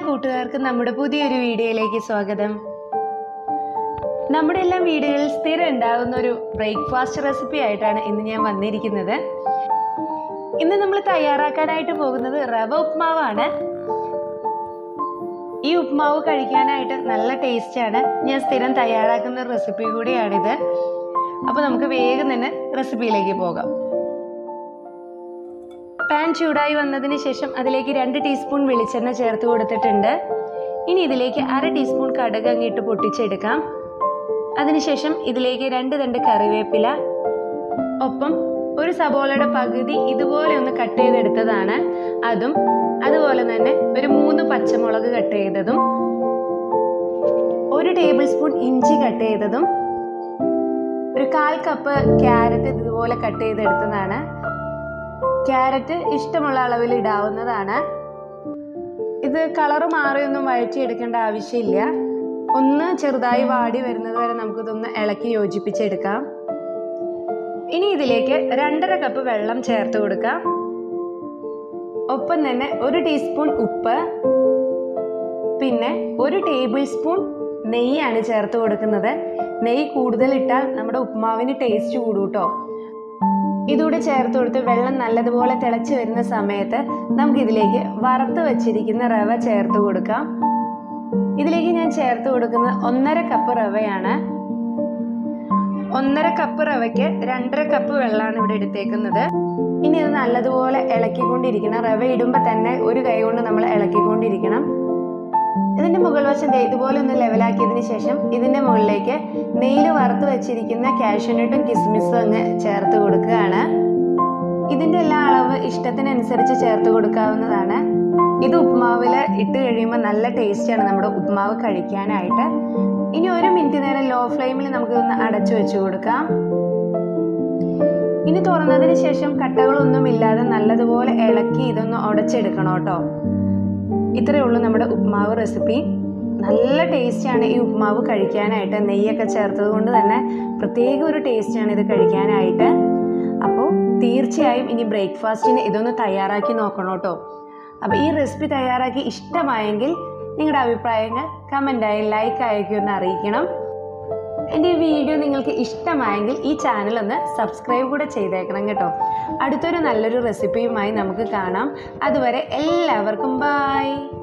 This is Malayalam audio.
കൂട്ടുകാർക്ക് നമ്മുടെ പുതിയൊരു വീഡിയോയിലേക്ക് സ്വാഗതം നമ്മുടെ എല്ലാം വീടുകളിൽ സ്ഥിരം ഉണ്ടാകുന്ന ഒരു ബ്രേക്ക്ഫാസ്റ്റ് റെസിപ്പി ആയിട്ടാണ് ഇന്ന് ഞാൻ വന്നിരിക്കുന്നത് ഇന്ന് നമ്മൾ തയ്യാറാക്കാനായിട്ട് പോകുന്നത് റവ ഉപ്മാവാണ് ഈ ഉപ്മാവ് കഴിക്കാനായിട്ട് നല്ല ടേസ്റ്റാണ് ഞാൻ സ്ഥിരം തയ്യാറാക്കുന്ന ഒരു റെസിപ്പി കൂടിയാണിത് അപ്പോൾ നമുക്ക് വേഗം തന്നെ റെസിപ്പിയിലേക്ക് പോകാം പാൻ ചൂടായി വന്നതിന് ശേഷം അതിലേക്ക് രണ്ട് ടീസ്പൂൺ വെളിച്ചെണ്ണ ചേർത്ത് കൊടുത്തിട്ടുണ്ട് ഇനി ഇതിലേക്ക് അര ടീസ്പൂൺ കടുക് അങ്ങിട്ട് പൊട്ടിച്ചെടുക്കാം അതിനുശേഷം ഇതിലേക്ക് രണ്ട് തണ്ട് കറിവേപ്പില ഒപ്പം ഒരു സബോളയുടെ പകുതി ഇതുപോലെ ഒന്ന് കട്ട് ചെയ്തെടുത്തതാണ് അതും അതുപോലെ തന്നെ ഒരു മൂന്ന് പച്ചമുളക് കട്ട് ചെയ്തതും ഒരു ടേബിൾ സ്പൂൺ ഇഞ്ചി കട്ട് ചെയ്തതും ഒരു കാൽ കപ്പ് ക്യാരറ്റ് ഇതുപോലെ കട്ട് ചെയ്തെടുത്തതാണ് ക്യാരറ്റ് ഇഷ്ടമുള്ള അളവിൽ ഇടാവുന്നതാണ് ഇത് കളറ് മാറിയൊന്നും വഴറ്റിയെടുക്കേണ്ട ആവശ്യമില്ല ഒന്ന് ചെറുതായി വാടി വരുന്നത് വരെ നമുക്കിതൊന്ന് ഇളക്കി യോജിപ്പിച്ചെടുക്കാം ഇനി ഇതിലേക്ക് രണ്ടര കപ്പ് വെള്ളം ചേർത്ത് കൊടുക്കാം ഒപ്പം തന്നെ ഒരു ടീസ്പൂൺ ഉപ്പ് പിന്നെ ഒരു ടേബിൾ സ്പൂൺ നെയ്യാണ് ചേർത്ത് കൊടുക്കുന്നത് നെയ്യ് കൂടുതൽ ഇട്ടാൽ നമ്മുടെ ഉപ്മാവിന് ടേസ്റ്റ് കൂടും കേട്ടോ ഇതുകൂടെ ചേർത്ത് കൊടുത്ത് വെള്ളം നല്ലതുപോലെ തിളച്ച് വരുന്ന സമയത്ത് നമുക്ക് ഇതിലേക്ക് വറുത്ത് വെച്ചിരിക്കുന്ന റവ ചേർത്ത് കൊടുക്കാം ഇതിലേക്ക് ഞാൻ ചേർത്ത് കൊടുക്കുന്നത് ഒന്നര കപ്പ് റവയാണ് ഒന്നര കപ്പ് റവയ്ക്ക് രണ്ടര കപ്പ് വെള്ളമാണ് ഇവിടെ എടുത്തേക്കുന്നത് ഇനി ഇത് നല്ലതുപോലെ ഇളക്കിക്കൊണ്ടിരിക്കണം റവ ഇടുമ്പോൾ തന്നെ ഒരു കൈ കൊണ്ട് നമ്മൾ ഇളക്കിക്കൊണ്ടിരിക്കണം ഇതിന്റെ മുകൾ വശം ദേ ഇതുപോലെ ഒന്ന് ലെവലാക്കിയതിന് ശേഷം ഇതിന്റെ മുകളിലേക്ക് നെയ്യിൽ വറുത്ത് വെച്ചിരിക്കുന്ന കാഷ്യൂനട്ടും കിസ്മിസും അങ്ങ് ചേർത്ത് കൊടുക്കുകയാണ് ഇതിന്റെ എല്ലാ അളവ് ഇഷ്ടത്തിനനുസരിച്ച് ചേർത്ത് കൊടുക്കാവുന്നതാണ് ഇത് ഉപ്മാവിൽ ഇട്ട് കഴിയുമ്പോൾ നല്ല ടേസ്റ്റാണ് നമ്മുടെ ഉപ്മാവ് കഴിക്കാനായിട്ട് ഇനി ഒരു മിനിറ്റ് നേരം ലോ ഫ്ലെയിമിൽ നമുക്ക് ഇതൊന്ന് അടച്ചു വെച്ച് കൊടുക്കാം ഇനി തുറന്നതിന് ശേഷം കട്ടകളൊന്നും ഇല്ലാതെ നല്ലതുപോലെ ഇളക്കി ഇതൊന്ന് ഉടച്ചെടുക്കണം കേട്ടോ ഇത്രയേ ഉള്ളൂ നമ്മുടെ ഉപ്മാവ് റെസിപ്പി നല്ല ടേസ്റ്റാണ് ഈ ഉപ്മാവ് കഴിക്കാനായിട്ട് നെയ്യൊക്കെ ചേർത്തത് കൊണ്ട് തന്നെ പ്രത്യേക ഒരു ടേസ്റ്റാണ് ഇത് കഴിക്കാനായിട്ട് അപ്പോൾ തീർച്ചയായും ഇനി ബ്രേക്ക്ഫാസ്റ്റിന് ഇതൊന്ന് തയ്യാറാക്കി നോക്കണം കേട്ടോ അപ്പോൾ ഈ റെസിപ്പി തയ്യാറാക്കി ഇഷ്ടമായെങ്കിൽ നിങ്ങളുടെ അഭിപ്രായങ്ങൾ കമൻറ്റായി ലൈക്ക് അയക്കി ഒന്ന് അറിയിക്കണം എൻ്റെ ഈ വീഡിയോ നിങ്ങൾക്ക് ഇഷ്ടമായെങ്കിൽ ഈ ചാനൽ ഒന്ന് സബ്സ്ക്രൈബ് കൂടെ ചെയ്തേക്കണം കേട്ടോ അടുത്തൊരു നല്ലൊരു റെസിപ്പിയുമായി നമുക്ക് കാണാം അതുവരെ എല്ലാവർക്കും ബായ്